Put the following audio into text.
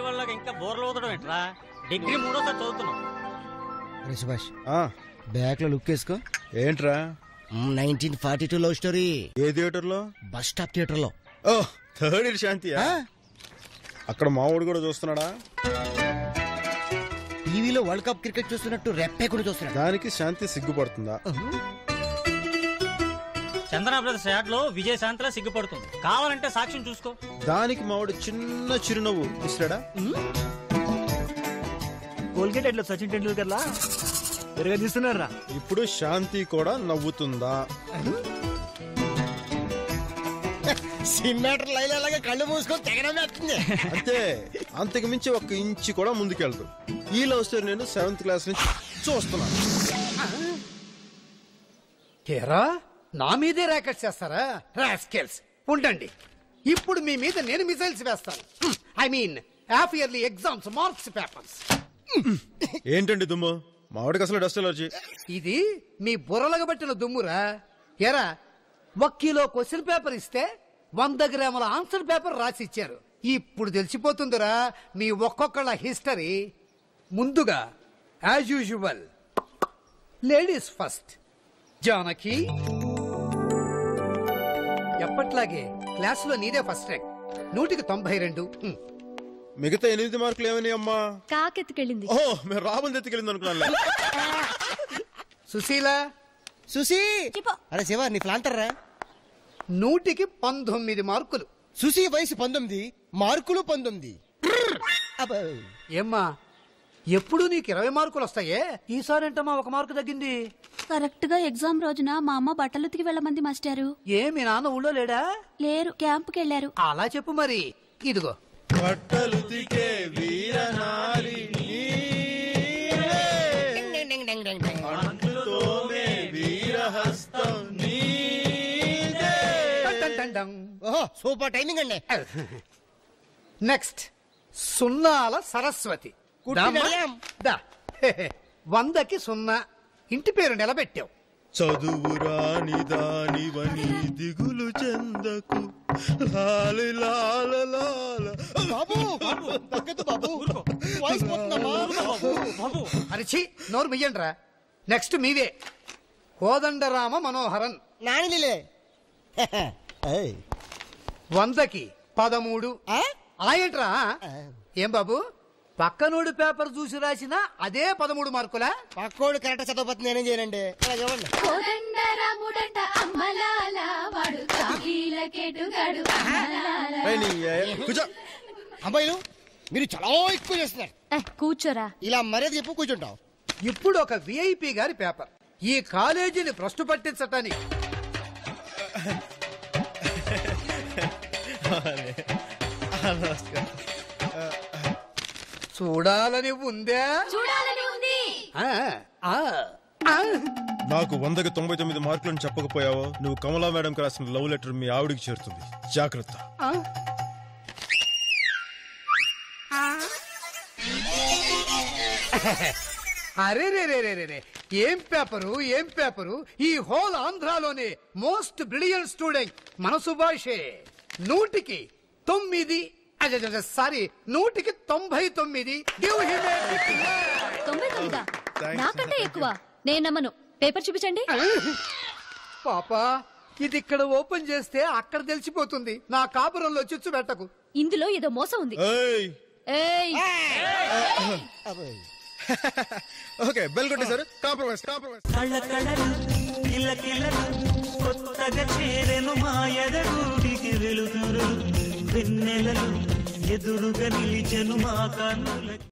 వాళ్ళకి ఇంకా బోర్లు ఊదడం ఏంట్రా డిగ్రీ మూడోసారి చదువుతున్నాం అరే సుభాష్ ఆ, బ్యాక్ లో లుక్ వేసుకో ఏంట్రా nineteen forty two love story ఏ థియేటర్ లో బస్ స్టాప్ థియేటర్ లో ఓ థర్డ్ ఇయర్ శాంతి అక్కడ మావాడు కూడా చూస్తున్నాడా టీవీలో వరల్డ్ కప్ క్రికెట్ చూస్తున్నట్టు రెప్పే కూడా చూస్తున్నాడు దానికి శాంతి సిగ్గుపడుతుందా చందన బ్రదర్స్ యాడ్ లో విజయశాంతిలా సిగ్గుపడుతుంది కావాలంటే సాక్ష్యం చూసుకో దానికి మావాడు చిన్న చిరునవ్వు ఇస్తాడా కోల్గేట్ ఎట్లా సచిన్ టెండూల్కర్ లా పెరుగా తీస్తున్నారా ఇప్పుడు శాంతి కూడా నవ్వుతుందా సినిమాటర్ లైన్ అలాగే కళ్ళు మూసుకొని తెగడమేస్తుంది అంతే అంతకు మించి ఒక ఇంచి కూడా ముందుకెళ్తూ ఈ లవ్ స్టోరీ నేను సెవెంత్ క్లాస్ నుంచి చూస్తున్నాను కేరా నా మీదే ర్యాకెట్ చేస్తారా రాస్కెల్స్ ఉండండి ఇప్పుడు మీ మీద నేను మిసైల్స్ వేస్తాను I mean half yearly exams marks papers ఏంటండి దుమ్ము మావాడికి అసలు డస్ట్ ఎలర్జీ ఇది మీ బుర్రలకు పట్టిన దుమ్మురా ఎరా ఒక కిలో క్వశ్చన్ పేపర్ ఇస్తే వంద గ్రాముల ఆన్సర్ పేపర్ రాసి ఇచ్చారు ఇప్పుడు తెలిసిపోతుందిరా మీ ఒక్కొక్కళ్ళ హిస్టరీ ముందుగా as usual ladies first Janaki ఎప్పట్లాగే క్లాసులో నీదే ఫస్ట్ ర్యాంక్ నూటికి తొంభై రెండు హ్మ్. మిగతా ఎనిమిది మార్కులు ఏమని అమ్మా కాకెత్తుకెళ్ళింది ఓ మేము రాబుని ఎత్తుకెళ్ళింది అనుకున్నాను సుశీల సుసి అరే శివ నీ ఫ్లాంటర్ రా నూటికి పంతొమ్మిది మార్కులు సుసి వయసు పంతొమ్మిది మార్కులు పంతొమ్మిది అబ్బో. ఏమ్మా ఎప్పుడు నీకు ఇరవై మార్కులు వస్తాయే ఈసారేంటమ్మా ఒక మార్కు తగ్గింది కరెక్ట్ గా ఎగ్జామ్ రోజున మా అమ్మ బట్టలు ఉతికి వెళ్ళమంది మాస్టారు ఏ మీ నాన్న ఊళ్ళో లేడా లేరు క్యాంపుకి వెళ్ళారు అలా చెప్పు మరి ఇదిగో బట్టలు తికే వీరనారి వీరహస్తం నీదే టన్ టన్ టన్. ఓహో సూపర్ టైమింగ్ అండి నెక్స్ట్ సున్నాల సరస్వతి కుట్టి దామ్మా. నడియాం. దా. హెహె. వందకి సున్నా ఇంటి పేరు నిలబెట్టావు చదువురాని దానివని దిగులు చెందకు లాలి లాల లాల బాబు తగ్గదు బాబు వాయిస్ పోతుందమ్మా బాబు అరిచి నోరు మియ్యండ్రా నెక్స్ట్ మీవే కోదండరామ మనోహరన్ నానిలే వందకి పదమూడు ఆయంట్రా ఏం బాబు పక్కనోడు పేపర్ చూసి రాసిన అదే పదమూడు మార్కులా పక్కోడు కరెక్ట్ చదవకపోతే నేనేం చేయనండి అలా చూడండి కోదండ రాముడంట అమ్మలాల వాడు కాకీలకెటుగాడు ఏయ్ నీ ఏ- కూర్చో అమ్మాయిలు మీరు చాలా ఎక్కువ చేస్తున్నారు కూర్చోరా ఇలా మర్యాద చెప్పు కూర్చుంటాం ఇప్పుడు ఒక విఐపి గారి పేపర్ ఈ కాలేజీని భ్రష్టు పట్టించటానికి చూడాలని ఉందా చూడాలని ఉంది ఆ, ఆ, ఆ. నాకు వందకి తొంభై తొమ్మిది మార్కులను చెప్పకపోయావో నువ్వు కమలా మేడంకి రాసిన లవ్ లెటర్ మీ ఆవిడికి చేరుతుంది జాగ్రత్త ఆ. అరే రే రే రే రే రే ఏం పేపరు ఏం పేపరు ఈ హోల్ ఆంధ్రాలోనే మోస్ట్ బ్రిలియంట్ స్టూడెంట్ మన సుభాషే నూటికి తొమ్మిది సారీ నూటికి తొంభై తొమ్మిది గివ్ హిమ్ తొంభై తొమ్మిదా Thanks. నాకంటే ఎక్కువ నేను నమ్మను పేపర్ చూపించండి పాపా ఇది ఇక్కడ ఓపెన్ చేస్తే అక్కడ తెలిసిపోతుంది నా కాపురంలో చిచ్చు పెట్టకు ఇందులో ఏదో మోసం ఉంది ఏయ్ ఏయ్ ఓకే బెల్ కొట్టేశారు కాంప్రమైజ్ కాంప్రమైజ్ కళ్ళకళలు కిలకిలలు కొత్తగా చేరెను మాయదగూడికి వెలుతురు వెన్నెలలు ఎదురుగా నిలిచెను మా కన్నుల